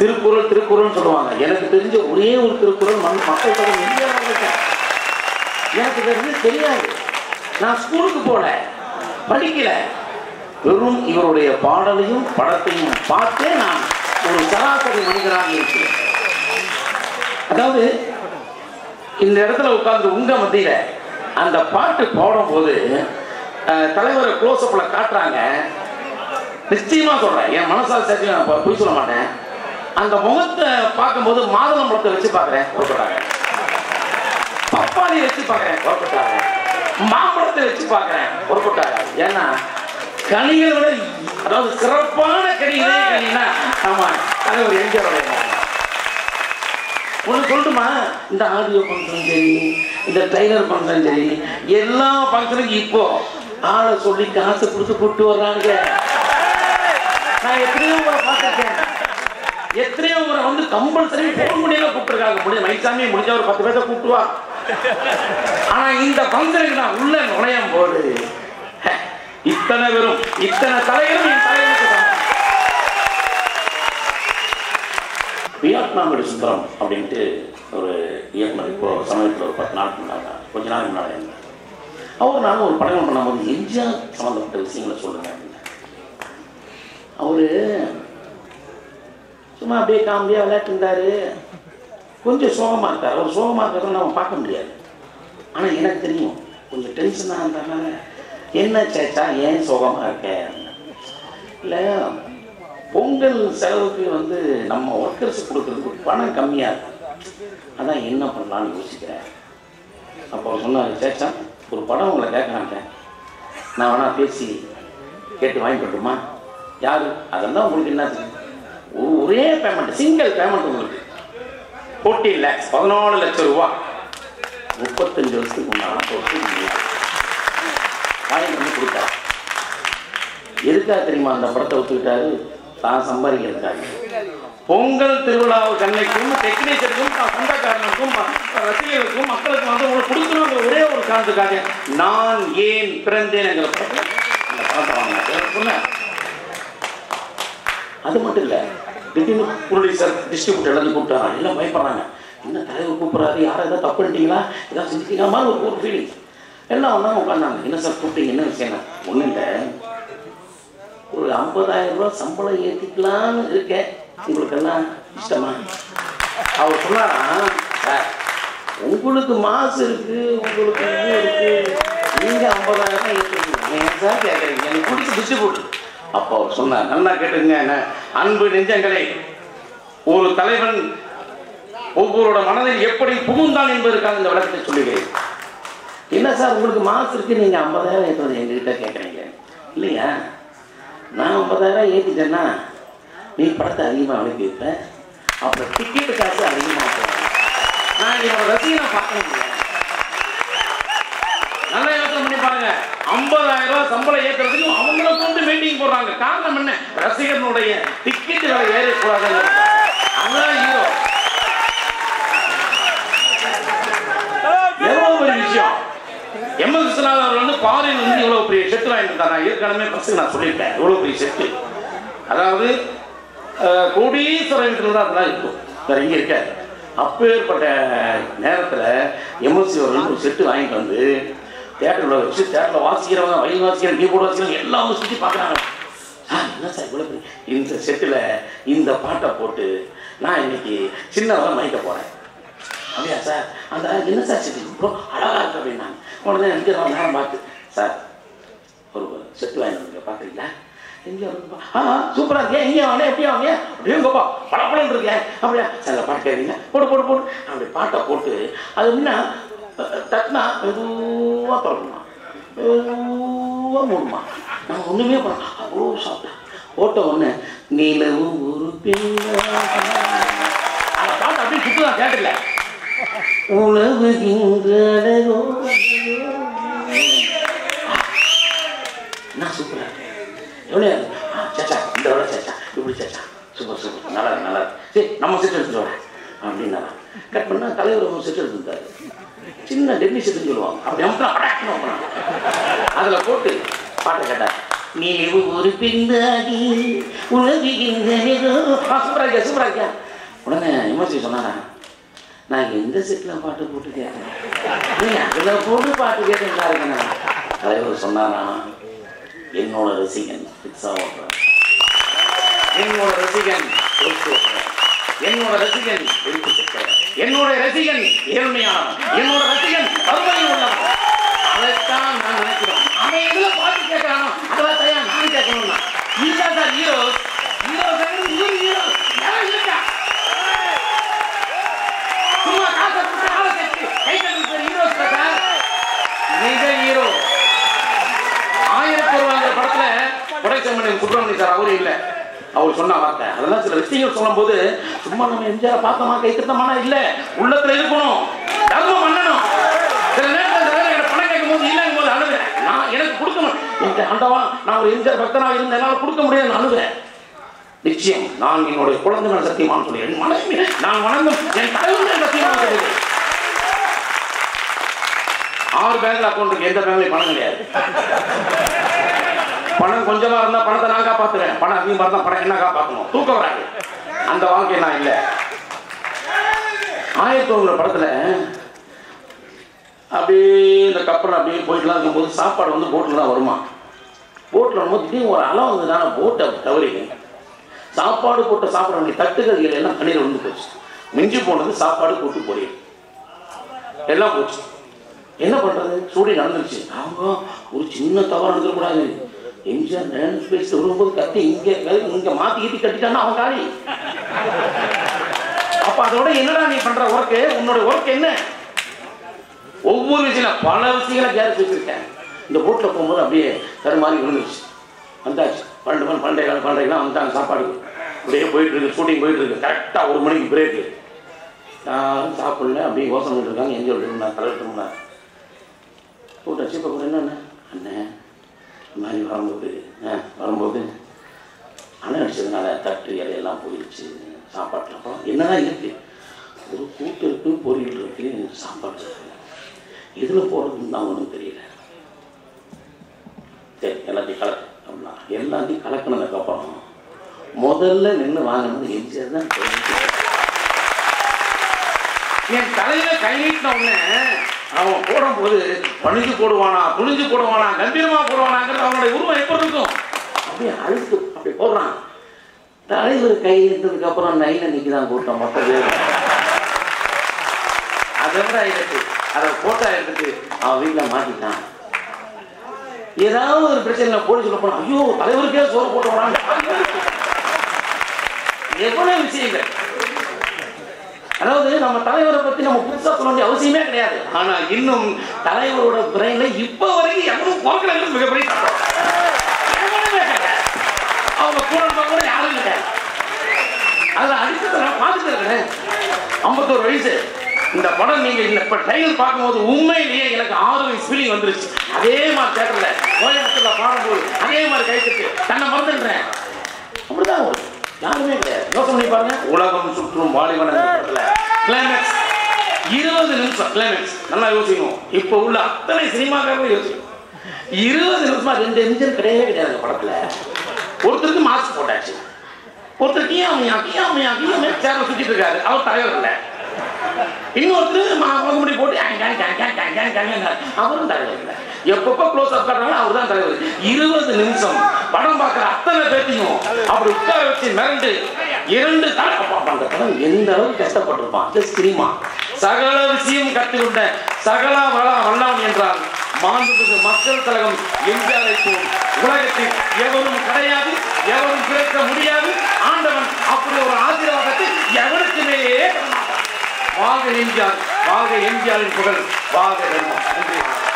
திருக்குறள் திருக்குறள்னு சொல்லுவாங்க எனக்கு தெரிஞ்ச ஒரே ஒரு திருக்குறள் மண் மக்கள் தொகை இந்தியாவில் இருக்கேன் எனக்கு தெரிஞ்சு தெரியாது நான் ஸ்கூலுக்கு போல படிக்கல வெறும் இவருடைய பாடலையும் படத்தையும் பார்த்தே நான் ஒரு சராசரி மனிதராக இருக்கிறேன் அதாவது இந்த இடத்துல உட்கார்ந்து உங்க மத்தியில அந்த பாட்டு பாடும்போது அஹ், தலைவரை க்ளோஸ் அப்ல காட்டுறாங்க நிச்சயமா சொல்றேன் என் மனசால் சரி நான் பொ- பொய் சொல்ல மாட்டேன் அந்த முகத்தை பார்க்கும்போது மாதுளம் பழத்தை வச்சு பார்க்குறேன் புறப்பட்டாங்க பப்பாளி வச்சு பார்க்குறேன் புறப்பட்டாங்க மாம்பழத்தை வச்சு பார்க்குறேன் புறப்பட்டாங்க ஏன்னா கனிகளை விட அதாவது சிறப்பான கனி இதே கனினா ஆமா அது ஒரு எம்ஜிஆர் ஒன்று சொல்லட்டுமா இந்த ஆடியோ ஃபங்க்ஷன் சரி இந்த ட்ரைலர் ஃபங்க்ஷன் சரி எல்லா ஃபங்க்ஷனுக்கும் இப்போ ஆளை சொல்லி காசு கொடுத்து கூப்பிட்டு வர்றாங்க நான் எத்தனையோ முறை பார்த்துருக்கேன் எத்தனையோ முறை வந்து கம்பல்சரி போன் முடியல கூப்பிட்டுருக்காங்க முடியும் மைசாமி முடிஞ்ச ஒரு பத்து பேர்த்த கூப்பிட்டு வா ஆனா இந்த ஃபங்க்ஷனுக்கு நான் உள்ள நுழையும் போது ஹ, இத்தனை பேரும் இத்தனை தலைவரும் என் தலைவருக்கு சமம். வியட்நாம் சுந்தரம் அப்படின்ட்டு ஒரு இயக்குனர் இப்போ சமயத்தில் ஒரு பத்து நாளுக்கு முன்னாடி கொஞ்ச நாளுக்கு முன்னாடி இருந்தார். அவர் நானும் ஒரு படம் பண்ணும்போது எம்ஜிஆர் சம்மந்தப்பட்ட விஷயங்களை சொல்லுங்க அப்படின்னு அவரு சும்மா அப்படியே காமெடியாக விளையாட்டு இருந்தாரு கொஞ்சம் சோகமாக இருக்கார் அவர் சோகமாக இருக்கிறத நம்ம பார்க்க முடியாது ஆனால் எனக்கு தெரியும் கொஞ்சம் டென்ஷனாக இருந்தனால என்ன சேச்சா ஏன் சோகமாக இருக்க இல்லை பொங்கல் செலவுக்கு வந்து நம்ம ஒர்க்கர்ஸ் கொடுக்குறதுக்கு பணம் கம்மியாக இருக்கு அதான் என்ன பண்ணலாம்னு யோசிக்கிறேன் அப்போ அவர் சொன்னார் சேச்சா ஒரு படம் உங்களை கேட்குறாங்க நான் வேணா பேசி கேட்டு வாங்கி கொடுட்டுமா யாரு அதெல்லாம் உங்களுக்கு என்ன தெரியும்? ஒரு- ஒரே பேமெண்ட் சிங்கிள் பேமெண்ட் உங்களுக்கு போட்டி இல்லை பதினாலு லட்சம் ரூபா முப்பத்தஞ்சு வருஷத்துக்கு முன்னாடி போட்டு வாங்கி வந்து கொடுத்தாரு எதுக்காக தெரியுமா அந்த படத்தை ஒத்துக்கிட்டாரு தான் சம்பாதிக்கிறதுக்காக பொங்கல் திருவிழாவுக்கு அன்னைக்கும் டெக்னீஷியனுக்கும் தான் சொந்தக்காரனுக்கும் ம- ரசிகர்களுக்கும் மக்களுக்கும் வந்து உங்களுக்கு கொடுக்கணுங்கிற ஒரே ஒரு காரணத்துக்காக நான் ஏன் பிறந்தேன்ங்கிற படத்தை அந்த படத்தை வாங்கினேன் அது மட்டும் இல்லை திடீர்னு ப்ரொடியூசர் டிஸ்ட்ரிபியூட்டர் எழுதி கூப்பிட்டாங்க எல்லாம் பயப்படுறாங்க என்ன தலைவர் கூப்பிட்றாரு யாரும் ஏதாவது தப்பு பண்ணிட்டீங்களா ஏதாவது செஞ்சுட்டீங்களா மாதிரி ஒரு ஒரு ஃபீலிங் எல்லாம் ஒன்றா உட்காந்தாங்க என்ன சார் கூப்பிட்டீங்க என்ன விஷயம் ஒன்றும் இல்லை ஒரு ஐம்பதாயிரம் ரூபாய் சம்பளம் ஏற்றிக்கலான்னு இருக்கேன் உங்களுக்கெல்லாம் இஷ்டமா அவர் சொன்னாரா சார் உங்களுக்கு மாசு இருக்கு உங்களுக்கு இது இருக்கு நீங்க ஐம்பதாயிரம் ரூபாய் ஏற்றுறீங்க ஏன் சார் கேட்குறீங்க எனக்கு பிடிச்சி டிஸ்ட்ரிபியூட் அப்போ அவர் சொன்னார் நல்லா கேட்டுங்க என்ன அன்பு நெஞ்சங்களே ஒரு தலைவன் ஒவ்வொருவரோட மனதில் எப்படி புகுந்தான் என்பதற்காக இந்த விளக்கத்தை சொல்லுகிறேன் என்ன சார் உங்களுக்கு மாசு இருக்கு நீங்க ஐம்பதாயிரம் ஏற்றுறது எங்ககிட்ட கேட்குறீங்க இல்லையா நான் ஐம்பதாயிரம் ஏற்றிட்டேன்னா நீ படத்தை அதிகமாக அனுப்பி வைப்ப அப்புறம் டிக்கெட்டு காசு அதிகமாக போகும் நான் என்னோட ரசிகனை பார்க்க முடியல நல்ல யோசனை பண்ணி பாருங்க ஐம்பதாயிரம் ரூபாய் சம்பளம் ஏற்றுறதுக்கு அவங்கள கொண்டு மீட்டிங் போடுறாங்க காரணம் என்ன ரசிகனுடைய டிக்கெட் விலை ஏறக்கூடாது அதான் ஹீரோ எவ்வளவு பெரிய விஷயம் எம் எஸ் விஸ்வநாதன் அவர் வந்து பாரில் வந்து இவ்வளவு பெரிய செட்டு வாங்கிட்டு இருந்தார் நான் ஏற்கனவே ஃபர்ஸ்ட் நான் சொல்லியிருக்கேன் இவ்வளவு பெரிய செட்டு அதாவது அஹ், கோடீஸ்வரர் வீட்டில் தான் அதெல்லாம் இருக்கும் வேற எங்கே இருக்காது அப்பேற்பட்ட நேரத்தில் எம்எஸ்சி அவர்கள் ஒரு செட்டு வாங்கிட்டு வந்து தேட்டரில் வச்சு தேட்டரில் வாசிக்கிறவங்க வயல் வாசிக்கிறவங்க கீபோர்டு வாசிக்கிறவங்க எல்லாம் வந்து சுற்றி பார்க்குறாங்க சார் என்ன சார் இவ்வளோ பெரிய இந்த செட்டில் இந்த பாட்டை போட்டு நான் இன்னைக்கு சின்னவங்க மயக்க போகிறேன் அப்படியா சார் அந்த என்ன சார் செட்டு ரொம்ப அழகாக இருக்கு அப்படின்னாங்க உடனே எனக்கு நான் நேரம் பார்த்து சார் ஒரு செட்டு வாங்கி வந்து பார்க்குறீங்களா எங்கே வந்து ஆ சூப்பராக இருக்கே எங்கே வாங்க எப்படி வாங்க அப்படியே கோப்பா படப்படம் இருக்கேன் அப்படியா சார் இந்த பாட்டு கேட்குறீங்க போடு போடு போடு அப்படி பாட்டை போட்டு அது என்ன தட்டினா மெதுவாக திறக்கணுமா மெதுவாக மூடுமா நம்ம ஒன்றுமே பண்ண அவ்வளோ சாப்பிட்டேன் போட்ட உடனே நிலவு ஒரு பெண்ணா அந்த பாட்டு அப்படியே சுற்றுதான் கேட்டல உழவுகின்ற அழகோ என்ன சூப்பரா இருக்கு எவ்வளோ ஆ சேச்சா இந்த விட சேச்சா இப்படி சேச்சா சூப்பர் சூப்பர் நல்லா இருக்கு நல்லா இருக்கு சரி நம்ம செட் எடுத்துட்டு வரேன் அப்படின்னா கட் பண்ணா தலைவர் ஒரு செட் எடுத்துட்டாரு சின்ன டெல்லி செட்டுன்னு சொல்லுவாங்க அப்படி அமுத்தா அடாக்னு அதில் போட்டு பாட்டை கேட்டார் நினைவு ஒரு பின்னாடி உலகின்ற சூப்பராக்கியா சூப்பராக்கியா உடனே விமர்சி சொன்னாரா நான் எந்த செட்டில் பாட்டு போட்டு கேட்டேன் நீ அதில் போட்டு பாட்டு கேட்டேன் இருக்கேன் தலைவர் சொன்னாரா என்னோட ரசிகன் பிக்ஸா ஓட்டுறேன் என்னோட ரசிகன் கொலுசு ஓட்டுறேன். என்னோட ரசிகன் எழுத்து செட்டேன் என்னோட ரசிகன் ஏழ்மையானவன் என்னோட ரசிகன் வறுமை உள்ளவன் அதைத்தான் நான் நினைக்கிறேன் அவன் எதுல பாட்டு கேட்கறானோ அதெல்லாம் தயார் நான் கேட்கணும்னா இதுதான் sir hero hero hero hero யாரும் இல்லைக்கா சும்மா காசை கொடுத்து ஆளை கட்டி கை கட்டி ஹீரோ சார் நீங்க ஹீரோ ஆயிரத்தி ஒருவாங்கிற படத்துல கொடைச்சம்மன் சுப்பிரமணிய சார் அவரு இல்ல அவர் சொன்ன வார்த்தை அதெல்லாம் சில விஷயங்கள் சொல்லும்போது சும்மா நம்ம எம்ஜிஆர் பார்த்தோமா கை தட்டமானா இல்ல உள்ளத்துல இருக்கணும் தர்மம் பண்ணணும் சில நேரத்தில் சில நேரம் எனக்கு பணம் கேட்கும் போது இல்லைங்கும் போது அழுவேன் நான் எனக்கு கொடுக்க முடியும் என்கிட்ட ஆண்டவா நான் ஒரு எம்ஜிஆர் பக்தனா இருந்த என்னால கொடுக்க முடியாது அழுவேன் நிச்சயம் நான் என்னுடைய குழந்தை மேல சத்தியமான சொல்லி என் மனைவி நான் வணங்கும் என் தலைவர் மேல சத்தியமான சொல்லி ஆறு பேங்க்ல அக்கௌண்ட் இருக்கு எந்த பேங்க்லயும் பணம் கிடையாது பணம் கொஞ்சமா இருந்தா பணத்தை நான் காப்பாத்துறேன் பணம் அதிகமா இருந்தா பணம் என்ன காப்பாத்தணும் தூக்கம் வராது அந்த வாழ்க்கை நான் இல்லை ஆயிரத்தி தொண்ணூறு படத்துல அப்படியே இந்த கப்பல் அப்படியே போயிட்டுலாம் இருக்கும்போது சாப்பாடு வந்து போட்டில் தான் வருமா போட்டில் வரும்போது திடீர்னு ஒரு அலை வந்ததுனால போட்டை தவறி சாப்பாடு போட்டு சாப்பிட வேண்டிய தட்டுகள் எல்லாம் தண்ணீர் வந்து போச்சு மிஞ்சி போனது சாப்பாடு கூட்டு பொரியல் எல்லாம் போச்சு என்ன பண்றது சூடி நடந்துருச்சு அவங்க ஒரு சின்ன தவறு நடந்துடக்கூடாது எம்ஜிஆர் டான்ஸ் பேசி வரும்போது கத்தி இங்க இங்க மாத்தி கீத்தி கட்டிட்டான்னா அவன் காலி அப்ப அதோட என்னடா நீ பண்ற ஒர்க்கு உன்னோட ஒர்க் என்ன ஒவ்வொரு விஷயம் பல விஷயங்களை கேரட் வச்சிருக்கேன் இந்த போட்ல போகும்போது அப்படியே தருமாறி விழுந்துருச்சு வந்தாச்சு பன்னெண்டு மணி பன்னெண்டே காலம் பன்னெண்டு வந்தாங்க சாப்பாடு அப்படியே போயிட்டு இருக்கு ஷூட்டிங் போயிட்டு இருக்கு கரெக்டா ஒரு மணிக்கு பிரேக்கு யாரும் சாப்பிடல அப்படியே யோசனை பண்ணிட்டு இருக்காங்க எங்கே இருந்தா தலைவர் முன்னாடி கூட்டாச்சு இப்போ கூட என்னண்ணே அண்ணே இந்த மாதிரி வரும்போது ஆ வரும்போது அணை அடிச்சதுனால தட்டு இலையெல்லாம் போயிடுச்சு சாப்பாட்டில் அப்புறம் என்னதான் இருக்கு ஒரு கூட்டு இருக்கு பொரியல் இருக்கு சாப்பாடு இருக்கு எதில் போகிறதுன்னு தான் ஒன்றும் தெரியல சரி எல்லாத்தையும் கலக்கு அப்படின்னா எல்லாத்தையும் கலக்கினதுக்கப்புறம் முதல்ல நின்று வாங்கினது எம்ஜிஆர் தான் தெரிஞ்சு என் தலையில கை நீட்டின உடனே அவன் போடும்போது பணிஞ்சு போடுவானா துணிஞ்சு போடுவானா கம்பீரமா போடுவானாங்கிறது அவனுடைய உருவம் எப்படி இருக்கும் அப்படியே அழுத்து அப்படி போடுறான் தலைவர் கை நீட்டதுக்கு அப்புறம் நைல நிற்கிறான் கூட்டம் மொத்த பேர் அதை விட எடுத்து அதை போட்டோ எடுத்துட்டு அவன் வீட்டில் மாட்டிட்டான் ஏதாவது ஒரு பிரச்சனை போலீஸ்ல போனா ஐயோ தலைவருக்கே சோறு போட்டு வராங்க எவ்வளவு விஷயங்கள் அதாவது நம்ம தலைவரை பத்தி நம்ம புதுசா சொல்ல வேண்டிய அவசியமே கிடையாது ஆனா இன்னும் தலைவரோட பிரெயின்ல இப்ப வரைக்கும் எவனும் பிறக்கலங்கிறது மிகப்பெரிய தப்பு. எவனுமே கிடையாது. அவங்க கூட இருந்தவங்க கூட யாரும் கிடையாது அதுல அடிச்சதை நான் பார்த்துட்டு இருக்கிறேன் ஐம்பத்தோரு வயசு இந்த படம் நீங்க இந்த இப்ப டைட்டில் பார்க்கும்போது உண்மையிலேயே எனக்கு ஆறு வயசு ஃபீலிங் வந்துருச்சு அதே மாதிரி தேட்டர்ல கோயம்புத்தூர்ல பாடும்போது அதே மாதிரி கைத்தட்டு தன்னை மறந்துடுறேன் அப்படிதான் வரும் யாருமே கிடையாது யோசனை பண்ணி பாருங்க உலகம் சுற்றும் வாலிபன் என்ற படத்துல கிளைமேக்ஸ் இருபது நிமிஷம் கிளைமேக்ஸ் நல்லா யோசிக்கணும் இப்போ உள்ள அத்தனை சினிமாக்காரங்களும் யோசிக்கணும் இருபது நிமிஷமா ரெண்டு நிமிஷம் கிடையவே கிடையாது அந்த படத்துல ஒருத்தருக்கு மாஸ்க் போட்டாச்சு ஒருத்தர் கியாமையா கியாமையா கியாமையா சேர்ல சுத்திட்டு இருக்காரு அவர் தலைவர் இல்லை இன்னொருத்தர் முகமுடி போட்டு ஆங், ஆங், ஆங், ஆங், ஆங், ஆங், ஆங், ஆங். அவரும் தலைவர் இல்லை எப்பப்போ க்ளோஸ் அப் காட்டுறாங்களோ அவர் தான் தலைவர் இருபது நிமிஷம் படம் பார்க்குற அத்தனை பேர்த்தையும் அப்படி உட்கார வச்சு மிரண்டு இரண்டு தலை அப்பா, அந்த படம் எந்த அளவுக்கு கஷ்டப்பட்டிருப்பான் ஜஸ்ட் சினிமா சகல விஷயம் கற்றுக்கொண்ட சகல வள வல்லவன் என்றால் மாண்புமிகு மக்கள் கழகம் எம்ஜிஆரை போல் உலகத்தில் எவரும் கிடையாது எவரும் பிறக்க முடியாது ஆண்டவன் அப்படி ஒரு ஆசீர்வாதத்தை எவருக்குமே தர மாட்டான். வாழ்க எம்ஜிஆர் வாழ்க எம்ஜிஆரின் புகழ் வாழ்க தர்மம் நன்றி